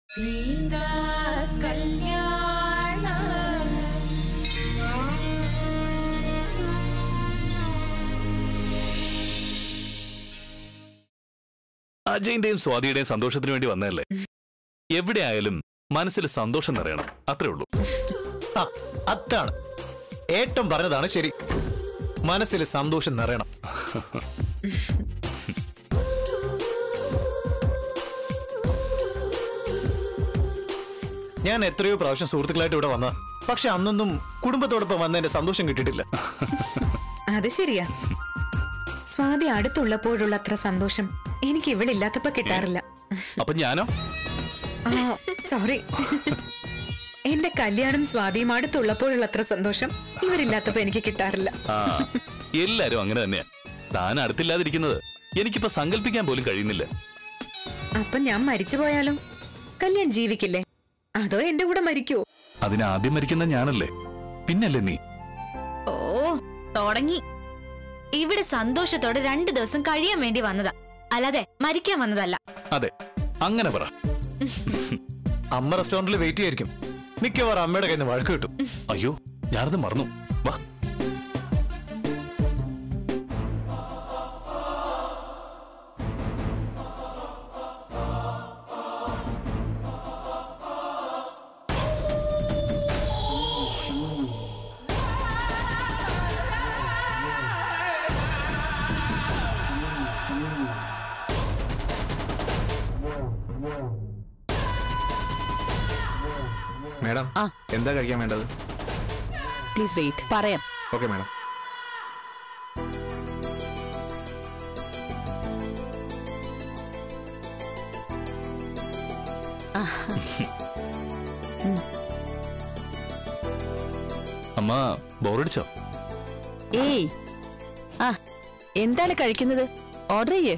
സീതാ കല്യാണ അജയന്റെയും സ്വാതിയുടെയും സന്തോഷത്തിന് വേണ്ടി വന്നതല്ലേ എവിടെ ആയാലും മനസ്സിൽ സന്തോഷം നിറയണം അത്രേ ഉള്ളൂ ആ അതാണ് ഏട്ടം പറഞ്ഞതാണ് ശരി മനസ്സിൽ സന്തോഷം നിറയണം ഞാൻ എത്രയോ പ്രാവശ്യം സുഹൃത്തുക്കളായിട്ട് ഇവിടെ വന്ന പക്ഷെ അന്നൊന്നും കുടുംബത്തോടൊപ്പം വന്നതിന്റെ സന്തോഷം കിട്ടിയിട്ടില്ല അത് ശരിയാ സ്വാതി അടുത്തുള്ളപ്പോഴുള്ള അത്ര സന്തോഷം എനിക്ക് ഇവളില്ലാത്തപ്പോ കിട്ടാറില്ല അപ്പൊ ഞാനോ ആ സോറി എന്റെ കല്യാണം സ്വാതിയും അടുത്തുള്ളപ്പോഴുള്ള അത്ര സന്തോഷം ഇവരില്ലാത്തപ്പോ എനിക്ക് കിട്ടാറില്ല ആ എല്ലാരും അങ്ങനെ തന്നെയാ താൻ അടുത്തില്ലാതിരിക്കുന്നത് എനിക്കിപ്പോ സങ്കല്പിക്കാൻ പോലും കഴിയുന്നില്ല അപ്പൊ ഞാൻ മരിച്ചു പോയാലോ കല്യാൺ ജീവിക്കില്ലേ അതോ എന്റെ കൂടെ മരിക്കുവോ അതിന് ആദ്യം മരിക്കുന്ന ഞാനല്ലേ പിന്നല്ലേ നീ ഓ തുടങ്ങി ഇവിടെ സന്തോഷത്തോടെ രണ്ടു ദിവസം കഴിയാൻ വേണ്ടി വന്നതാ അല്ലാതെ മരിക്കാൻ വന്നതല്ല അതെ അങ്ങനെ പറ അമ്മ റെസ്റ്റോറന്റിൽ വെയിറ്റ് ചെയ്യായിരിക്കും മിക്കവാറും അമ്മയുടെ കയ്യിൽ നിന്ന് വഴക്ക് കിട്ടും അയ്യോ ഞാനത് മറന്നു വാ മാഡം ആ. എന്താ കഴിക്കാൻ വേണ്ടത് പ്ലീസ് വെയിറ്റ് പറയാം ഓക്കെ മാഡം അമ്മ ബോറടിച്ചോ ഏയ് ആ എന്താണ് കഴിക്കുന്നത് ഓർഡർ ചെയ്യേ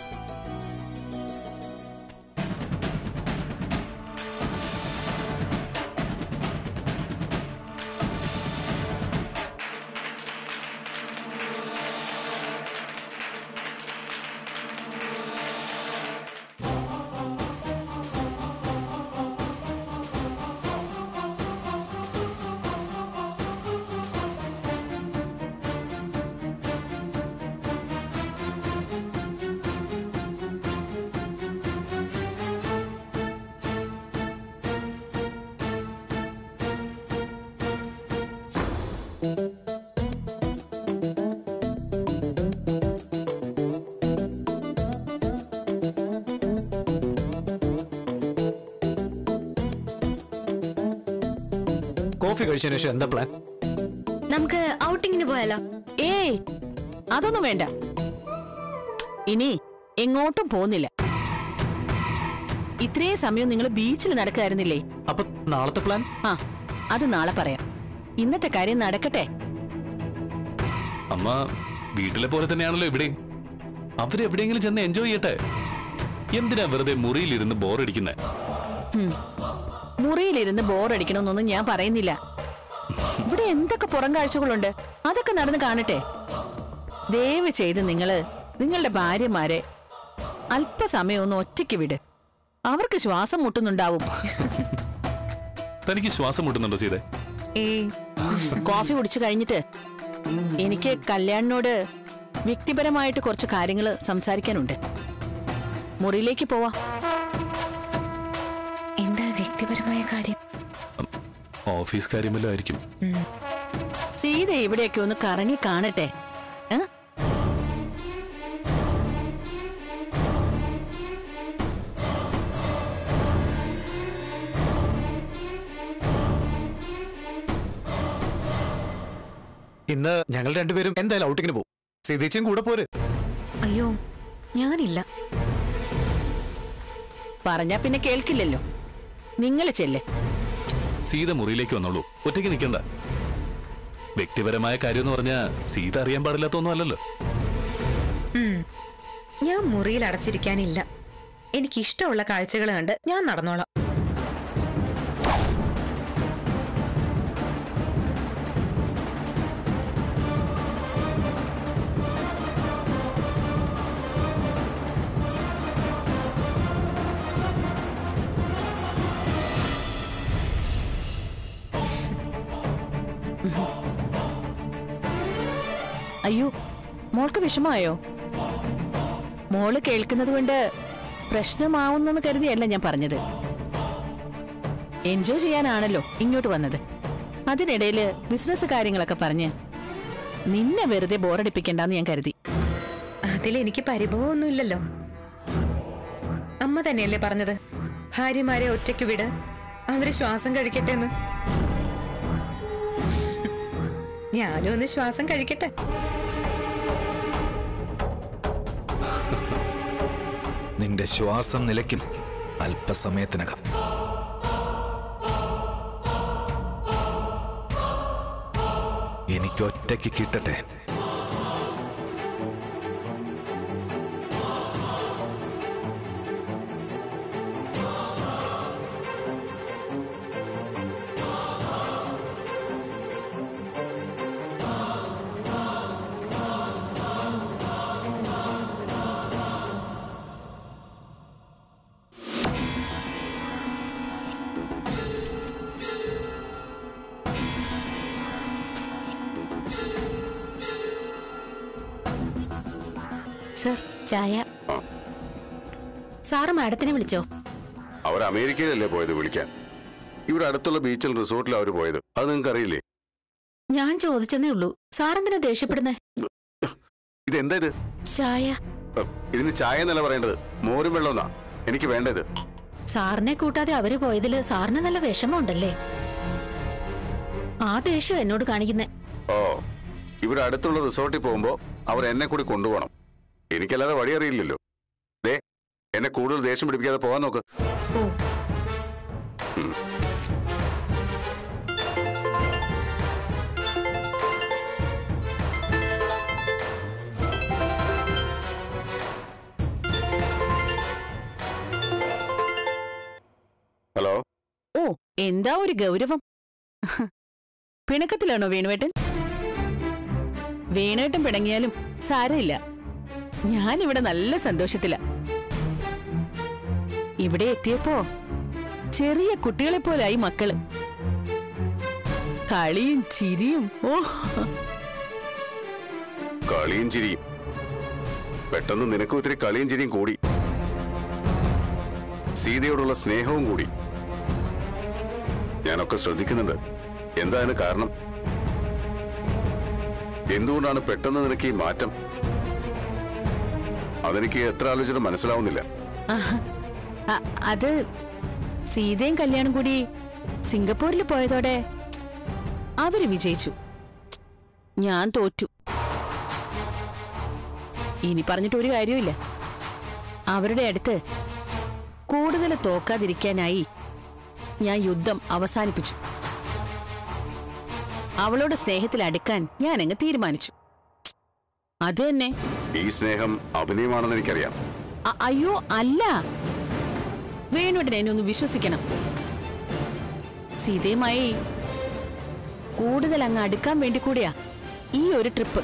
കോഫി കഴിച്ചതിന് ശേഷം എന്താ പ്ലാൻ നമുക്ക് ഔട്ടിങ്ങിന് പോയാലോ ഏയ് അതൊന്നും വേണ്ട ഇനി എങ്ങോട്ടും പോകുന്നില്ല ഇത്രയും സമയം നിങ്ങൾ ബീച്ചിൽ നടക്കായിരുന്നില്ലേ അപ്പൊ നാളത്തെ പ്ലാൻ ആ അത് നാളെ പറയാം ഇന്നത്തെ കാര്യം നടക്കട്ടെ അമ്മ വീട്ടിലെ പോലെ തന്നെയാണല്ലോ ഇവിടെയും അവരെവിടെയെങ്കിലും ചെന്ന് എൻജോയ് ചെയ്യട്ടെ എന്തിനാ വെറുതെ മുറിയിലിരുന്ന് ബോറടിക്കുന്നേ മുറിയിലിരുന്ന് ബോറടിക്കണമെന്നൊന്നും ഞാൻ പറയുന്നില്ല ഇവിടെ എന്തൊക്കെ പുറം കാഴ്ചകളുണ്ട് അതൊക്കെ നടന്ന് കാണട്ടെ ദയവ് ചെയ്ത് നിങ്ങള് നിങ്ങളുടെ ഭാര്യമാരെ അല്പസമയം ഒന്ന് ഒറ്റയ്ക്ക് വിട് അവർക്ക് ശ്വാസം മുട്ടുന്നുണ്ടാവും തനിക്ക് ശ്വാസം മുട്ടുന്നുണ്ടോ സീതെ ഏയ് കോഫി കുടിച്ചു കഴിഞ്ഞിട്ട് എനിക്ക് കല്യാണിനോട് വ്യക്തിപരമായിട്ട് കുറച്ച് കാര്യങ്ങൾ സംസാരിക്കാനുണ്ട് മുറിയിലേക്ക് പോവാ എന്താ വ്യക്തിപരമായ കാര്യം ഓഫീസ് കാര്യമല്ലോ ആയിരിക്കും സീത ഇവിടെയൊക്കെ ഒന്ന് കറങ്ങി കാണട്ടെ ഏ? ഇന്ന് ഞങ്ങൾ രണ്ടുപേരും എന്തായാലും ഔട്ടിങ്ങിന് പോകും സീതേച്ചിയും കൂടെ പോര് അയ്യോ ഞാനില്ല പറഞ്ഞാ പിന്നെ കേൾക്കില്ലല്ലോ നിങ്ങൾ ചെല്ല് സീത മുറിയിലേക്ക് വന്നോളൂ ഒറ്റയ്ക്ക് നിൽക്കണ്ട വ്യക്തിപരമായ കാര്യം എന്ന് പറഞ്ഞാ സീത അറിയാൻ പാടില്ലാത്തൊന്നും അല്ലല്ലോ ഞാൻ മുറിയിൽ അടച്ചിരിക്കാനില്ല എനിക്ക് ഇഷ്ടമുള്ള കാഴ്ചകൾ കണ്ട് ഞാൻ നടന്നോളാം അയ്യോ മോൾക്ക് വിഷമായോ മോള് കേൾക്കുന്നത് കൊണ്ട് പ്രശ്നമാവുന്നെന്ന് കരുതിയല്ല ഞാൻ പറഞ്ഞത് എൻജോയ് ചെയ്യാനാണല്ലോ ഇങ്ങോട്ട് വന്നത് അതിനിടയില് ബിസിനസ് കാര്യങ്ങളൊക്കെ പറഞ്ഞ് നിന്നെ വെറുതെ ബോറടിപ്പിക്കണ്ടെന്ന് ഞാൻ കരുതി അതിലെനിക്ക് പരിഭവമൊന്നുമില്ലല്ലോ അമ്മ തന്നെയല്ലേ പറഞ്ഞത് ഭാര്യമാരെ ഒറ്റയ്ക്ക് വിട് അവര് ശ്വാസം കഴിക്കട്ടെ എന്ന് ഞാനും ഒന്ന് ശ്വാസം കഴിക്കട്ടെ നിന്റെ ശ്വാസം നിലയ്ക്കും അല്പസമയത്തിനകം എനിക്കൊറ്റയ്ക്ക് കിട്ടട്ടെ സർ ചായ സാറ് മാഡത്തിനെ വിളിച്ചോ അവർ അമേരിക്കയിലല്ലേ പോയത് വിളിക്കാൻ ഇവിടെ അടുത്തുള്ള ബീച്ചിൽ റിസോർട്ടിൽ അവർ പോയത് അത് നിങ്ങൾക്ക് അറിയില്ലേ ഞാൻ ചോദിച്ചെന്നേ ഉള്ളൂ സാറെന്തിനാ ദേഷ്യപ്പെടുന്നേ ഇതെന്താ ഇത് ചായ അ, ഇതിന് ചായ എന്നല്ല പറയേണ്ടത് മോരും വെള്ളമെന്നാ എനിക്ക് വേണ്ടത് സാറിനെ കൂട്ടാതെ അവര് പോയതില് സാറിന് നല്ല വിഷമമുണ്ടല്ലേ ആ ദേഷ്യം എന്നോട് കാണിക്കുന്നേ ഓ ഇവിടെ അടുത്തുള്ള റിസോർട്ടിൽ പോകുമ്പോ അവർ എന്നെ കൂടി കൊണ്ടുപോകണം എനിക്കല്ലാതെ വഴി അറിയില്ലല്ലോ ദേ എന്നെ കൂടുതൽ ദേഷ്യം പിടിപ്പിക്കാതെ പോകാൻ നോക്ക് ഓ ഹലോ ഓ എന്താ ഒരു ഗൗരവം പിണക്കത്തിലാണോ വേണുവേട്ടൻ വേണുവേട്ടൻ പിണങ്ങിയാലും സാരമില്ല ഞാൻ ഇവിടെ നല്ല സന്തോഷത്തില ഇവിടെ എത്തിയപ്പോ ചെറിയ കുട്ടികളെ പോലായി മക്കള് കളിയും ചിരിയും ഓ കളിയും ചിരിയും പെട്ടെന്ന് നിനക്കും ഇത്തിരി കളിയും ചിരിയും കൂടി സീതയോടുള്ള സ്നേഹവും കൂടി ഞാനൊക്കെ ശ്രദ്ധിക്കുന്നുണ്ട് എന്താ അതിന് കാരണം എന്തുകൊണ്ടാണ് പെട്ടെന്ന് നിനക്ക് ഈ മാറ്റം അതെനിക്ക് എത്ര ആലോചിച്ചിട്ട് മനസ്സിലാവുന്നില്ല ആഹാ. അ- അത് സീതയും കല്യാണം കൂടി സിംഗപ്പൂരിൽ പോയതോടെ അവര് വിജയിച്ചു ഞാൻ തോറ്റു ഇനി പറഞ്ഞിട്ട് ഒരു കാര്യമില്ല അവരുടെ അടുത്ത് കൂടുതൽ തോക്കാതിരിക്കാനായി ഞാൻ യുദ്ധം അവസാനിപ്പിച്ചു അവളോട് സ്നേഹത്തിൽ അടുക്കാൻ ഞാൻ അങ്ങ് തീരുമാനിച്ചു അത് തന്നെ ഈ സ്നേഹം അഭിനയമാണെന്ന് എനിക്കറിയാം അ- അയ്യോ അല്ല വേണുവേട്ടൻ എന്നെ ഒന്ന് വിശ്വസിക്കണം സീതയുമായി കൂടുതൽ അങ്ങ് അടുക്കാൻ വേണ്ടി കൂടിയാ ഈ ഒരു ട്രിപ്പ്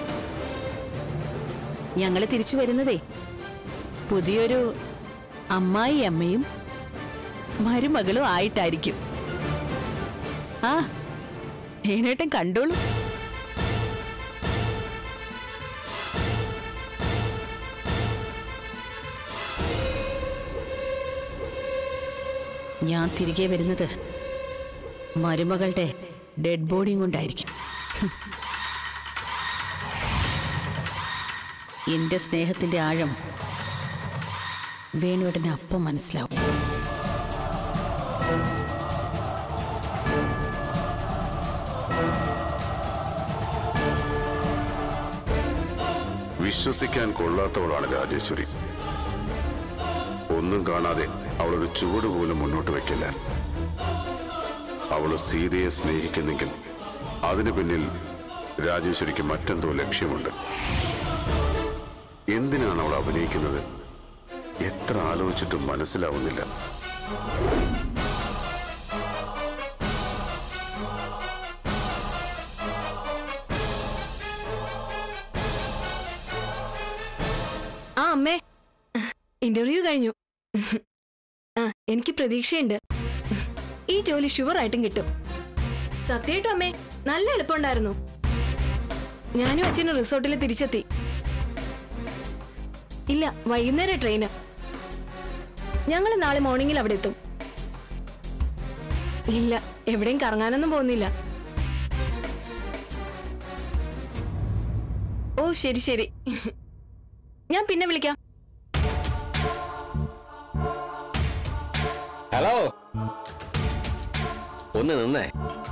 ഞങ്ങള് തിരിച്ചു വരുന്നതേ പുതിയൊരു അമ്മായി അമ്മയും മരുമകളും ആയിട്ടായിരിക്കും ആ വേണുവേട്ടൻ കണ്ടോളൂ ഞാൻ തിരികെ വരുന്നത് മരുമകളുടെ ഡെഡ് ബോഡിയും കൊണ്ടായിരിക്കും എന്റെ സ്നേഹത്തിന്റെ ആഴം വേണുവേട്ടന് അപ്പം മനസ്സിലാവും വിശ്വസിക്കാൻ കൊള്ളാത്തവളാണ് രാജേശ്വരി ഒന്നും കാണാതെ അവളൊരു ചുവട് പോലും മുന്നോട്ട് വെക്കില്ല അവള് സീതയെ സ്നേഹിക്കുന്നെങ്കിൽ അതിനു പിന്നിൽ രാജേശ്വരിക്ക് മറ്റെന്തോ ലക്ഷ്യമുണ്ട് എന്തിനാണ് അവൾ അഭിനയിക്കുന്നത് എത്ര ആലോചിച്ചിട്ടും മനസ്സിലാവുന്നില്ല ആ അമ്മേ ഇന്റർവ്യൂ കഴിഞ്ഞു ആ എനിക്ക് പ്രതീക്ഷയുണ്ട് ഈ ജോലി ഷുവർ ആയിട്ടും കിട്ടും സത്യമായിട്ടും അമ്മേ നല്ല എളുപ്പമുണ്ടായിരുന്നു ഞാനും അച്ഛനും റിസോർട്ടിൽ തിരിച്ചെത്തി ഇല്ല വൈകുന്നേരം ട്രെയിന് ഞങ്ങൾ നാളെ മോർണിംഗിൽ അവിടെ എത്തും ഇല്ല എവിടെയും കറങ്ങാനൊന്നും പോകുന്നില്ല ഓ ശരി ശരി ഞാൻ പിന്നെ വിളിക്കാം ഹലോ ഒന്ന് നിന്നേ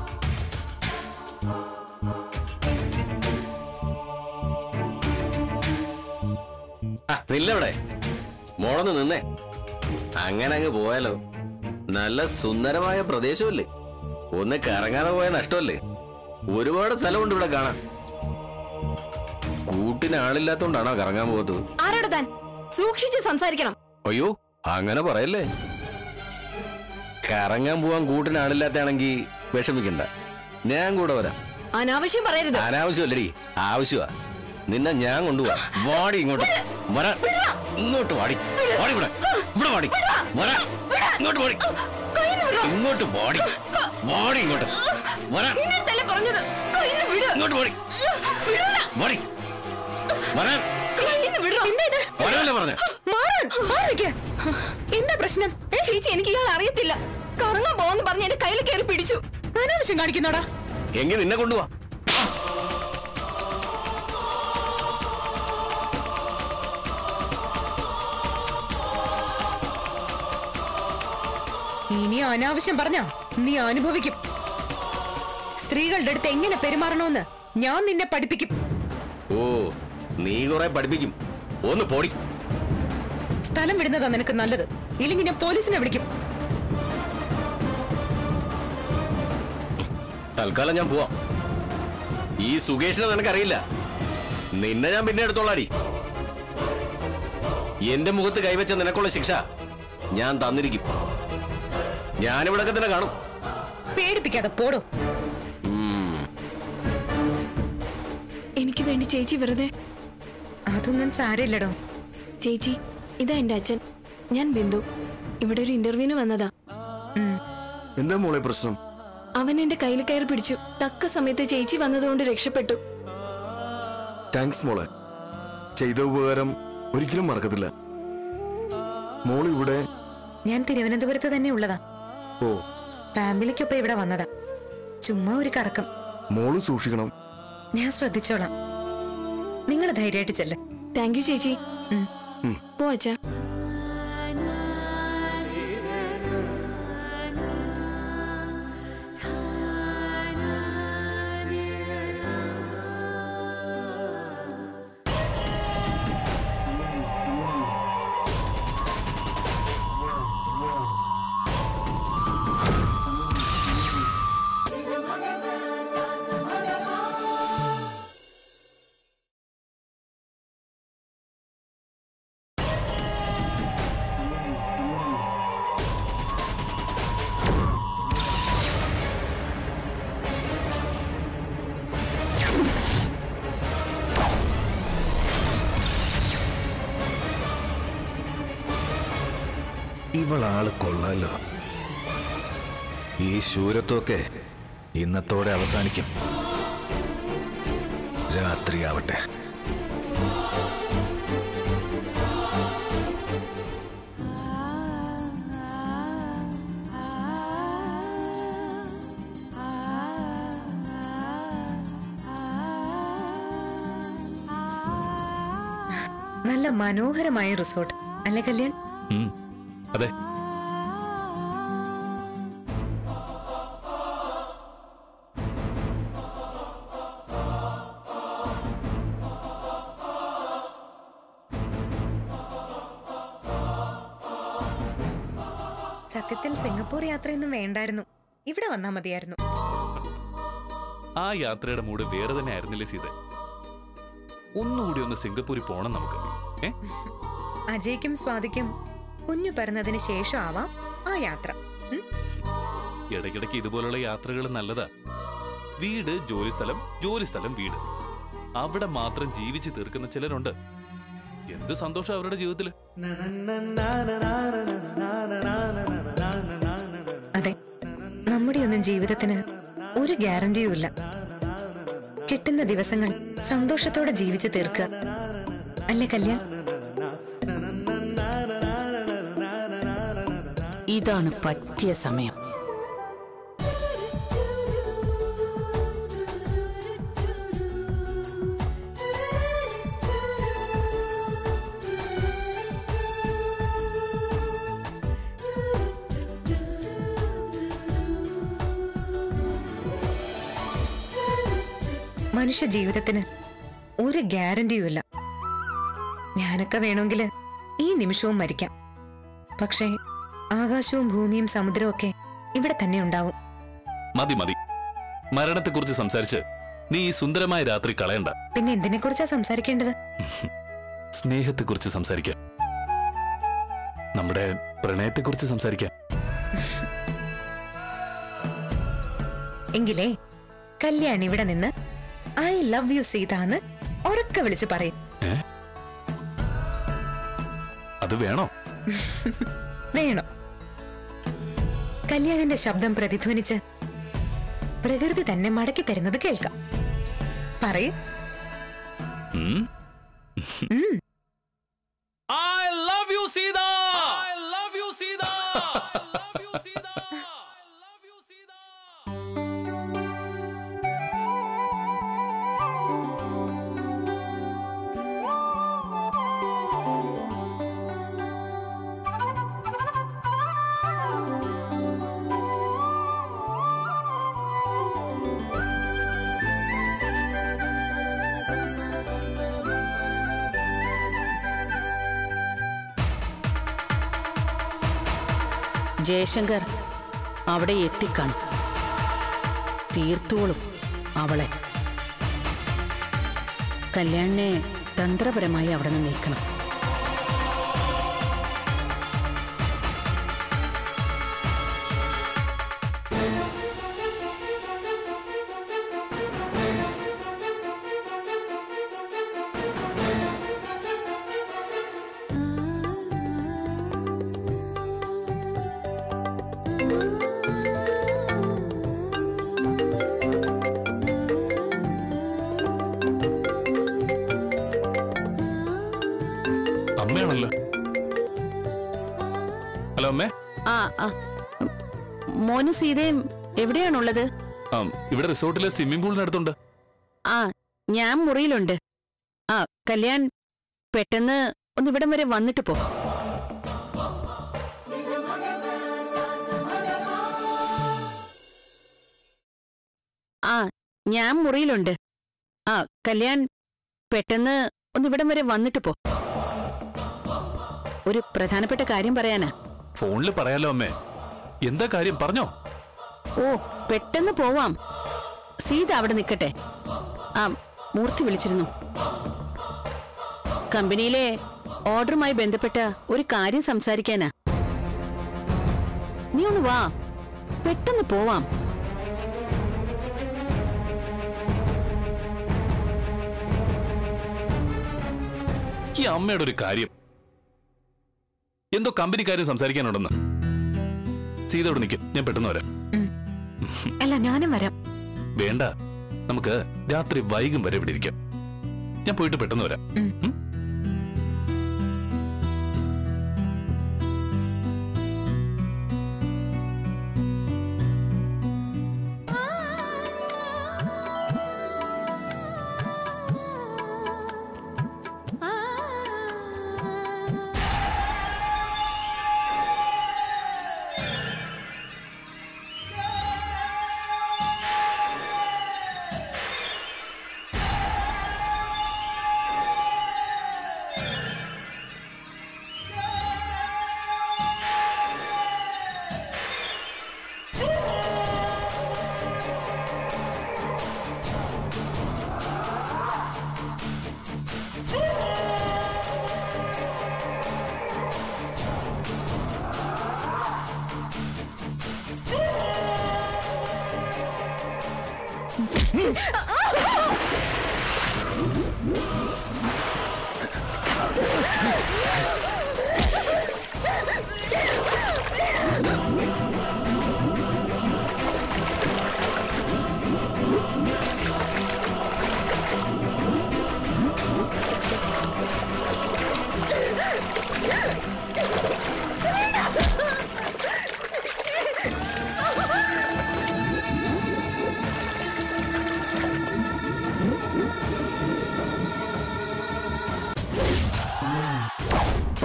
ആ നില്ലവിടെ മോളൊന്ന് നിന്നേ അങ്ങനെ അങ്ങ് പോയാലോ നല്ല സുന്ദരമായ പ്രദേശമല്ലേ ഒന്ന് കറങ്ങാതെ പോയ നഷ്ടമല്ലേ ഒരുപാട് സ്ഥലമുണ്ട് ഇവിടെ കാണാൻ കൂട്ടിന് ആളില്ലാത്തോണ്ടാണോ കറങ്ങാൻ പോകത്തത് ആരോട് താൻ സൂക്ഷിച്ച് സംസാരിക്കണം അയ്യോ അങ്ങനെ പറയല്ലേ കറങ്ങാൻ പോവാൻ കൂട്ടിന് ആളില്ലാത്താണെങ്കിൽ വിഷമിക്കണ്ട ഞാൻ കൂടെ വരാം അനാവശ്യം പറയരുത് അനാവശ്യമല്ലടി ആവശ്യമാ നിന്നെ ഞാൻ കൊണ്ടുപോവാ വാടി ഇങ്ങോട്ട് വരാ ഇങ്ങോട്ട് വാടി വാടി ഇവിടെ ഇവിടെ വാടി വരാ ഇങ്ങോട്ട് വാടി ഇങ്ങോട്ട് വാടി വാടി ഇങ്ങോട്ട് വരാ നിന്നടുത്തല്ലേ പറഞ്ഞത് കയ്യിന്ന് വിട്. ഇങ്ങോട്ട് വാടി വിടൂല. വാടി വരാൻ കയ്യിന്ന് വിടറോ. എന്താ ഇത്? വരാനല്ലേ പറഞ്ഞേ മാറാൻ, മാറിക്ക്. എന്താ പ്രശ്നം ഏ ചേച്ചി എനിക്ക് ഇയാൾ അറിയത്തില്ല കറങ്ങാൻ പോവെന്ന് പറഞ്ഞ് എന്റെ കയ്യിൽ കയറി പിടിച്ചു അനാവശ്യം കാണിക്കുന്നോടാ എങ്കിൽ നിന്നെ കൊണ്ടുപോവാ ഇനി അനാവശ്യം പറഞ്ഞ നീ അനുഭവിക്കും സ്ത്രീകളുടെ അടുത്ത് എങ്ങനെ പെരുമാറണമെന്ന് ഞാൻ നിന്നെ പഠിപ്പിക്കും ഓ നീ കുറെ പഠിപ്പിക്കും ഒന്ന് പോടി സ്ഥലം വിടുന്നതാ നിനക്ക് നല്ലത് ഇല്ലെങ്കിൽ ഞാൻ പോലീസിനെ വിളിക്കും തൽക്കാലം ഞാൻ പോവാം ഈ സുകേഷിനെ നിനക്കറിയില്ല നിന്നെ ഞാൻ പിന്നെ എടുത്തോളാടി എന്റെ മുഖത്ത് കൈവച്ച നിനക്കുള്ള ശിക്ഷ ഞാൻ തന്നിരിക്കും ഞാനിവിടൊക്കെ തന്നെ കാണും പേടിപ്പിക്കാതെ പോടോ ഉം. എനിക്ക് വേണ്ടി ചേച്ചി വെറുതെ അതൊന്നും സാരമില്ലടോ ചേച്ചി ഇതാ എന്റെ അച്ഛൻ ഞാൻ ബിന്ദു ഇവിടെ ഒരു ഇന്റർവ്യൂവിന് വന്നതാ എന്താ മോളെ പ്രശ്നം അവൻ എന്റെ കയ്യിൽ കയറി പിടിച്ചു തക്ക സമയത്ത് ചേച്ചി വന്നതുകൊണ്ട് രക്ഷപ്പെട്ടു താങ്ക്സ് മോളെ ചെയ്ത ഉപകാരം ഒരിക്കലും മറക്കത്തില്ല മോൾ ഇവിടെ ഞാൻ തിരുവനന്തപുരത്ത് തന്നെ ഉള്ളതാ ഓ ഫാമിലിക്കൊപ്പം ഇവിടെ വന്നതാ ചുമ്മാ ഒരു കറക്കം മോള് സൂക്ഷിക്കണം ഞാൻ ശ്രദ്ധിച്ചോളാം നിങ്ങൾ ധൈര്യമായിട്ട് ചെല്ല് താങ്ക് യു ചേച്ചി ഉം. പോ അച്ഛാ ഇവളാള് കൊള്ളാലോ ഈ ശൂരത്വമൊക്കെ ഇന്നത്തോടെ അവസാനിക്കും രാത്രിയാവട്ടെ നല്ല മനോഹരമായ റിസോർട്ട് അല്ലേ കല്യാൺ ഉം. അതെ സത്യത്തിൽ സിംഗപ്പൂർ യാത്രയൊന്നും വേണ്ടായിരുന്നു ഇവിടെ വന്നാ മതിയായിരുന്നു ആ യാത്രയുടെ മൂഡ് വേറെ തന്നെ ആയിരുന്നില്ലേ സീത ഒന്നുകൂടി ഒന്ന് സിംഗപ്പൂരിൽ പോണം നമുക്ക് ഏ അജയ്ക്കും സ്വാതിക്കും കുഞ്ഞു പിറന്നതിന് ശേഷം ആവാം ആ യാത്ര ഉം? ഇടയ്ക്കിടയ്ക്ക് ഇതുപോലുള്ള യാത്രകൾ നല്ലതാ വീട് ജോലിസ്ഥലം ജോലിസ്ഥലം വീട് അവിടെ മാത്രം ജീവിച്ചു തീർക്കുന്ന ചിലരുണ്ട് എന്ത് സന്തോഷം അവരുടെ ജീവിതത്തില് അതെ നമ്മുടെ ഒന്നും ജീവിതത്തിന് ഒരു ഗ്യാരണ്ടിയും ഇല്ല കിട്ടുന്ന ദിവസങ്ങൾ സന്തോഷത്തോടെ ജീവിച്ചു തീർക്കുക അല്ലേ കല്യാൺ ഇതാണ് പറ്റിയ സമയം മനുഷ്യ ജീവിതത്തിന് ഒരു ഗ്യാരണ്ടിയുമില്ല ഞാനൊക്കെ വേണമെങ്കിൽ ഈ നിമിഷവും മരിക്കാം പക്ഷേ ആകാശവും ഭൂമിയും സമുദ്രവും ഒക്കെ ഇവിടെ തന്നെ ഉണ്ടാവും മതി മതി മരണത്തെക്കുറിച്ച് സംസാരിച്ച് നീ ഈ സുന്ദരമായ രാത്രി കളയണ്ട പിന്നെ എന്തിനെക്കുറിച്ചാ സംസാരിക്കേണ്ടത് സ്നേഹത്തെക്കുറിച്ച് സംസാരിക്കാം നമ്മുടെ പ്രണയത്തെക്കുറിച്ച് സംസാരിക്കാം എങ്കിലേ കല്യാണി ഇവിടെ നിന്ന് ഐ ലവ് യു സീത എന്ന് ഉറക്കെ വിളിച്ചു പറയും ഏ അത് വേണോ വേണം കല്യാണിന്റെ ശബ്ദം പ്രതിധ്വനിച്ച് പ്രകൃതി തന്നെ മടക്കി തരുന്നത് കേൾക്കാം പറയൂ ഉം? I love you, Sita! I love you, Sita! I love you, Sita! I love you, Sita! Jaishankar അവിടെ എത്തിക്കാണും തീർത്തോളും അവളെ കല്യാണിനെ തന്ത്രപരമായി അവിടെ നിന്ന് നീക്കണം അമ്മയാണല്ലോ ഹലോ അമ്മേ ആ ആ മോന് സീതയും എവിടെയാണുള്ളത് ആ, ഇവിടെ റിസോർട്ടിലെ സ്വിമ്മിംഗ് പൂളിനടുത്തുണ്ട് ആ ഞാൻ മുറിയിലുണ്ട് ആ കല്യാൺ പെട്ടെന്ന് ഒന്ന് ഇവിടം വരെ വന്നിട്ട് പോ ആ ഞാൻ മുറിയിലുണ്ട് ആ കല്യാൺ പെട്ടെന്ന് ഒന്ന് ഇവിടം വരെ വന്നിട്ട് പോ ഒരു പ്രധാനപ്പെട്ട കാര്യം പറയാനാ ഫോണിൽ പറയാലോ അമ്മേ എന്താ കാര്യം പറഞ്ഞോ ഓ പെട്ടെന്ന് പോവാം സീത അവിടെ നിൽക്കട്ടെ ആ മൂർത്തി വിളിച്ചിരുന്നു കമ്പനിയിലെ ഓർഡറുമായി ബന്ധപ്പെട്ട ഒരു കാര്യം സംസാരിക്കാനാ നീ ഒന്ന് വാ പെട്ടെന്ന് പോവാം ഈ അമ്മയുടെ ഒരു കാര്യം എന്തോ കമ്പനി കാര്യം സംസാരിക്കാനുണ്ടെന്ന് സീതയോട് നിൽക്കും ഞാൻ പെട്ടെന്ന് വരാം അല്ല ഞാനും വരാം വേണ്ട നമുക്ക് രാത്രി വൈകും വരെ ഇവിടെ ഇരിക്കാം ഞാൻ പോയിട്ട് പെട്ടെന്ന് വരാം ഉം. ഉം?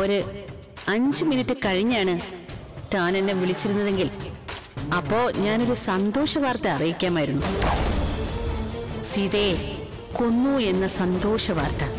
ഒരു അഞ്ച് മിനിറ്റ് കഴിഞ്ഞാണ് താൻ എന്നെ വിളിച്ചിരുന്നതെങ്കിൽ അപ്പോ ഞാനൊരു സന്തോഷ വാർത്ത അറിയിക്കാമായിരുന്നു സീതയെ കൊന്നു എന്ന സന്തോഷ വാർത്ത